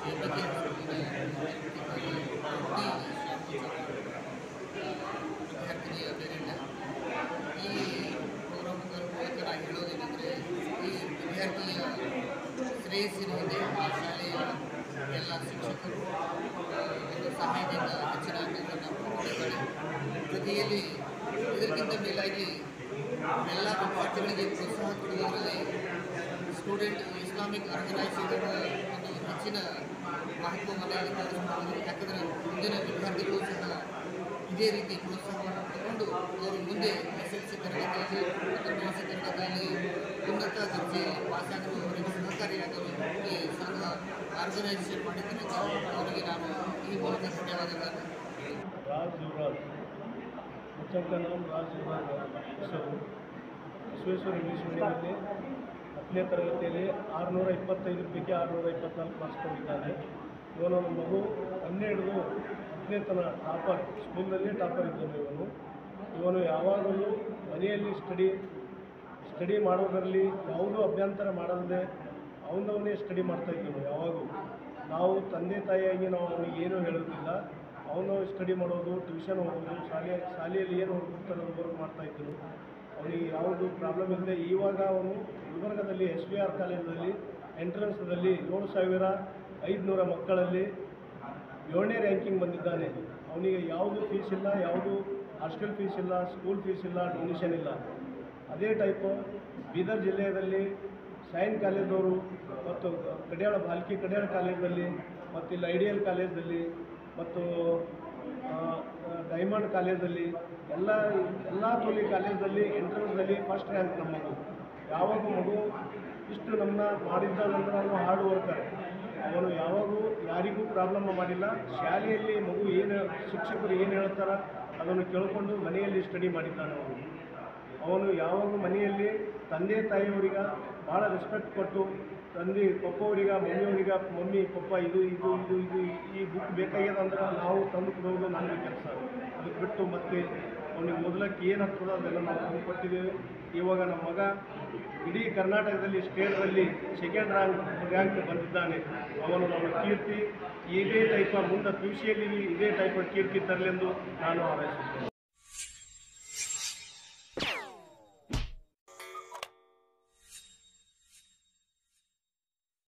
ಈ ಬಗ್ಗೆ ವಿದ್ಯಾರ್ಥಿನಿಯ ಪೇರೆಂಟ್ ಈ ಪ್ರೋಗ್ರಾಮ್ಗಳ ಮೂಲಕ ನಾನು ಹೇಳೋದೇನೆಂದರೆ ಈ ವಿದ್ಯಾರ್ಥಿಯ ಶ್ರೇಯಸ್ಸಿನ ಹಿಂದೆ ಆ ಶಾಲೆಯ ಎಲ್ಲ ಶಿಕ್ಷಕರು ಆ, ಒಂದು ಸಹಾಯದಿಂದ ಹೆಚ್ಚಿನ ಅಂಕಗಳನ್ನು ಪಡೆದಿದ್ದಾರೆ ಜೊತೆಯಲ್ಲಿ ಇದಕ್ಕಿಂತ ಮೇಲಾಗಿ ಎಲ್ಲ ವಿದ್ಯಾರ್ಥಿಗಳಿಗೆ ಪ್ರೋತ್ಸಾಹ ಕೊಡುವುದರಲ್ಲಿ ಸ್ಟೂಡೆಂಟ್ ಇಸ್ಲಾಮಿಕ್ ಆರ್ಗನೈಸೇಷನ್ ಒಂದು ಹೆಚ್ಚಿನ ಮಹತ್ವವನ್ನು ಇಲ್ಲಿ ತೋರಿಸಬಹುದು ಯಾಕಂದರೆ ಮುಂದಿನ ವಿದ್ಯಾರ್ಥಿಗಳು ಸಹ ಇದೇ ರೀತಿ ಪ್ರೋತ್ಸಾಹವನ್ನು ತಗೊಂಡು ಅವರು ಮುಂದೆ ಎಸ್ ಎಲ್ ಸಿ ತರಗತಿಯಲ್ಲಿ ಮತ್ತು ಪಿ ಯು ಸಿ ತರಗತಿಯಲ್ಲಿ ಉನ್ನತ ದರ್ಜೆಯಲ್ಲಿ ಪಾಸಾಗಲು ಅವರಿಗೆ ಸಹಕಾರಿಯಾಗಲು ಈ ಸಂಘ ಆರ್ಗನೈಸೇಷನ್ ಮಾಡಿದ್ದರಿಂದ ಅವರಿಗೆ ನಾನು ಈ ಮೂಲಕ ಧನ್ಯವಾದಗಳನ್ನು राज युवराज बच्चों का नाम राज युवराज ಹೆಸರು ವಿಶ್ವೇಶ್ವರ ಇಂಗ್ಲೀಷ್ ಮೀಡಿಯಮಲ್ಲಿ ಹತ್ತನೇ ತರಗತಿಯಲ್ಲಿ ಆರುನೂರ ಇಪ್ಪತ್ತೈದು ಪೈಕಿ ಆರುನೂರ ಇಪ್ಪತ್ನಾಲ್ಕು ಮಾರ್ಕ್ಸ್ ತಗೊಂಡಿದ್ದಾನೆ ಇವನು ನಮ್ಮ ಮಗು ಹನ್ನೆರಡು ಹತ್ತನೇ ತನ ಟಾಪರ್ ಸ್ಕೂಲ್ನಲ್ಲಿ ಟಾಪರ್ ಇದ್ದಾನೆ ಇವನು ಇವನು ಯಾವಾಗಲೂ ಮನೆಯಲ್ಲಿ ಸ್ಟಡಿ ಸ್ಟಡಿ ಮಾಡೋದರಲ್ಲಿ ಯಾವುದೂ ಅಭ್ಯಂತರ ಮಾಡಲ್ಲದೆ ಅವನವನೇ ಸ್ಟಡಿ ಮಾಡ್ತಾ ಇದ್ದನು ಯಾವಾಗೂ ನಾವು ತಂದೆ ತಾಯಿಯಾಗಿ ನಾವು ಅವನಿಗೆ ಏನೂ ಹೇಳೋದಿಲ್ಲ ಅವನು ಸ್ಟಡಿ ಮಾಡೋದು ಟ್ಯೂಷನ್ ಹೋಗೋದು ಶಾಲೆ ಶಾಲೆಯಲ್ಲಿ ಏನು ಹೋಗ್ತಾರೆ ವರ್ಕ್ ಮಾಡ್ತಾ ಇದ್ದರು ಅವನಿಗೆ ಯಾವುದು ಪ್ರಾಬ್ಲಮ್ ಇಲ್ಲದೆ ಇವಾಗ ಅವನು ಗುಲ್ಬರ್ಗದಲ್ಲಿ ಎಸ್ ಬಿ ಆರ್ ಕಾಲೇಜಲ್ಲಿ ಎಂಟ್ರೆನ್ಸ್ದಲ್ಲಿ ಏಳು ಸಾವಿರ ಐದುನೂರ ಮಕ್ಕಳಲ್ಲಿ ಏಳನೇ ರ್ಯಾಂಕಿಂಗ್ ಬಂದಿದ್ದಾನೆ ಅವನಿಗೆ ಯಾವುದು ಫೀಸ್ ಇಲ್ಲ ಯಾವುದು ಹಾಸ್ಟೆಲ್ ಫೀಸ್ ಇಲ್ಲ ಸ್ಕೂಲ್ ಫೀಸ್ ಇಲ್ಲ ಡೊನೇಷನ್ ಇಲ್ಲ ಅದೇ ಟೈಪು ಬೀದರ್ ಜಿಲ್ಲೆಯಲ್ಲಿ ಸೈನ್ ಕಾಲೇಜವರು ಮತ್ತು ಕಡಿಯಾಳ ಬಾಲ್ಕಿ ಕಡಿಯಾಳ ಕಾಲೇಜಲ್ಲಿ ಮತ್ತು ಇಲ್ಲಿ ಐಡಿಯಲ್ ಕಾಲೇಜಲ್ಲಿ ಮತ್ತು ಆ, ಡೈಮಂಡ್ ಕಾಲೇಜಲ್ಲಿ ಎಲ್ಲ ಎಲ್ಲ ತೋಲಿ ಕಾಲೇಜಲ್ಲಿ ಎಂಟ್ರೆನ್ಸ್ದಲ್ಲಿ ಫಸ್ಟ್ ರ್ಯಾಂಕ್ ನಮ್ಮ ಮಗು ಯಾವಾಗ ಮಗು ಇಷ್ಟು ನಮ್ಮನ್ನ ಮಾಡಿದ್ದಾನಂದ್ರೆ ಅವನು ಹಾರ್ಡ್ ವರ್ಕರ್ ಅವನು ಯಾವಾಗೂ ಯಾರಿಗೂ ಪ್ರಾಬ್ಲಮ್ ಮಾಡಿಲ್ಲ ಶಾಲೆಯಲ್ಲಿ ಮಗು ಏನು ಶಿಕ್ಷಕರು ಏನು ಹೇಳ್ತಾರ ಅದನ್ನು ಕೇಳಿಕೊಂಡು ಮನೆಯಲ್ಲಿ ಸ್ಟಡಿ ಮಾಡಿದ್ದಾನೆ ಅವನು ಅವನು ಯಾವಾಗೂ ಮನೆಯಲ್ಲಿ ತಂದೆ ತಾಯಿಯವರಿಗ ಭಾಳ ರೆಸ್ಪೆಕ್ಟ್ ಕೊಟ್ಟು ತಂದೆ ಪಪ್ಪವರಿಗ ಮಮ್ಮಿಯವರಿಗ ಮಮ್ಮಿ ಪಪ್ಪ ಇದು ಇದು ಇದು ಇದು ಈ ಬುಕ್ ಬೇಕಾಗ್ಯದ ಅಂದ್ರೆ ನಾವು ತಂದು ಕೊಡೋದು ನನ್ನ ಕೆಲಸ ಅದಕ್ಕೆ ಬಿಟ್ಟು ಮತ್ತೆ ಅವನಿಗೆ ಮೊದಲಕ್ಕೆ ಏನು ಆಗ್ತದೋ ಅದೆಲ್ಲ ನಾವು ತಂದು ಕೊಟ್ಟಿದ್ದೇವೆ ಇವಾಗ ನಮ್ಮ ಮಗ ಇಡೀ ಕರ್ನಾಟಕದಲ್ಲಿ ಸ್ಟೇಟ್ದಲ್ಲಿ ಸೆಕೆಂಡ್ ರ್ಯಾಂಕ್ ರ್ಯಾಂಕ್ ಬಂದಿದ್ದಾನೆ ಅವನು ನಮ್ಮ ಕೀರ್ತಿ ಇದೇ ಟೈಪ ಮುಂದೆ ಪಿ ಯು ಸಿಯಲ್ಲಿ ಇದೇ ಟೈಪ್ ಕೀರ್ತಿ ತರಲೆಂದು ನಾನು ಹಾರೈಸುತ್ತೇನೆ